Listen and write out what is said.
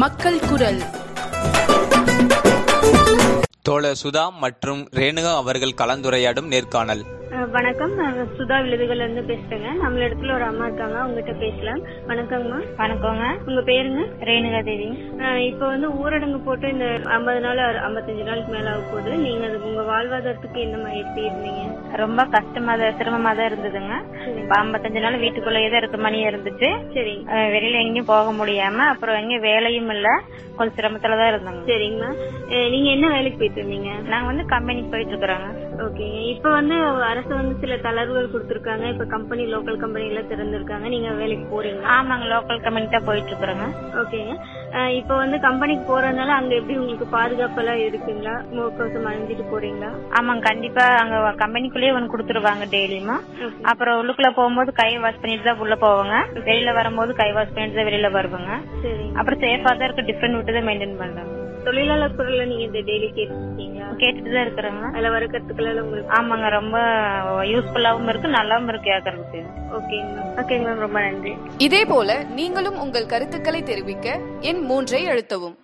மக்கள் குரல் தோழர் சுதா மற்றும் ரேணுகா அவர்கள் கலந்துரையாடும் நேர்காணல் அஹ் வணக்கம் நான் சுதா விழுதுகள்ல இருந்து பேசுறேங்க நம்மள இடத்துல ஒரு அம்மா இருக்காங்க அவங்ககிட்ட பேசலாம் வணக்கங்கம்மா வணக்கங்க உங்க பேருங்க ரேணுகா தேவி அஹ் இப்போ வந்து ஊரடங்கு போட்டு இந்த ஐம்பது நாள் ஐம்பத்தஞ்சு நாளுக்கு மேல ஆக போகுது நீங்க அது உங்க வாழ்வாதாரத்துக்கு என்ன மாதிரி எப்படி இருந்தீங்க ரொம்ப கஷ்டமா தான் சிரமமா தான் இருந்ததுங்க இப்ப ஐம்பத்தஞ்சு நாள் வீட்டுக்குள்ளேயே தான் இருக்க மணி இருந்துச்சு சரிங்க அஹ் வெளியில எங்கேயும் போக முடியாம அப்புறம் எங்க வேலையும் இல்ல கொஞ்சம் சிரமத்துல தான் இருந்தாங்க சரிங்கம்மா அஹ் நீங்க என்ன வேலைக்கு போயிட்டு இருந்தீங்க நாங்க வந்து கம்பெனிக்கு போயிட்டு இருக்கிறோங்க ஓகேங்க இப்ப வந்து அரசு வந்து சில தளர்வுகள் கொடுத்திருக்காங்க இப்ப கம்பெனி லோக்கல் கம்பெனி எல்லாம் திறந்திருக்காங்க நீங்க வேலைக்கு போறீங்களா ஆமாங்க லோக்கல் கம்பெனி தான் போயிட்டு இருக்கிறோங்க ஓகேங்க அஹ் இப்ப வந்து கம்பெனிக்கு போறதுனால அங்க எப்படி உங்களுக்கு பாதுகாப்பு எல்லாம் இருக்குங்களா முகக்கவசம் அணிஞ்சிட்டு போறீங்களா ஆமாங்க கண்டிப்பா அங்க கம்பெனிக்குள்ளேயே ஒன்று கொடுத்துருவாங்க டெய்லியுமா அப்புறம் உள்ளுக்குள்ள போகும்போது கை வாஷ் பண்ணிட்டு தான் உள்ள போவாங்க வெளியில வரும்போது கை வாஷ் பண்ணிட்டு தான் வெளியில வருவாங்க சரிங்க அப்புறம் சேஃபா தான் இருக்கு டிஃபரெண்ட் விட்டு தான் மெயின்டைன் பண்றாங்க தொழிலாளர் குரல்ல நீங்க இந்த டெய்லி கேட்டுருக்கீங்களா கேட்டுட்டு தான் இருக்கிறாங்க அதுல வர கருத்துக்கள் உங்களுக்கு ஆமாங்க ரொம்ப யூஸ்ஃபுல்லாவும் இருக்கு நல்லாவும் இருக்கு கேட்கறதுக்கு ஓகேங்க மேம் ஓகேங்க மேம் ரொம்ப நன்றி இதே போல நீங்களும் உங்கள் கருத்துக்களை தெரிவிக்க எண் மூன்றை அழுத்தவும்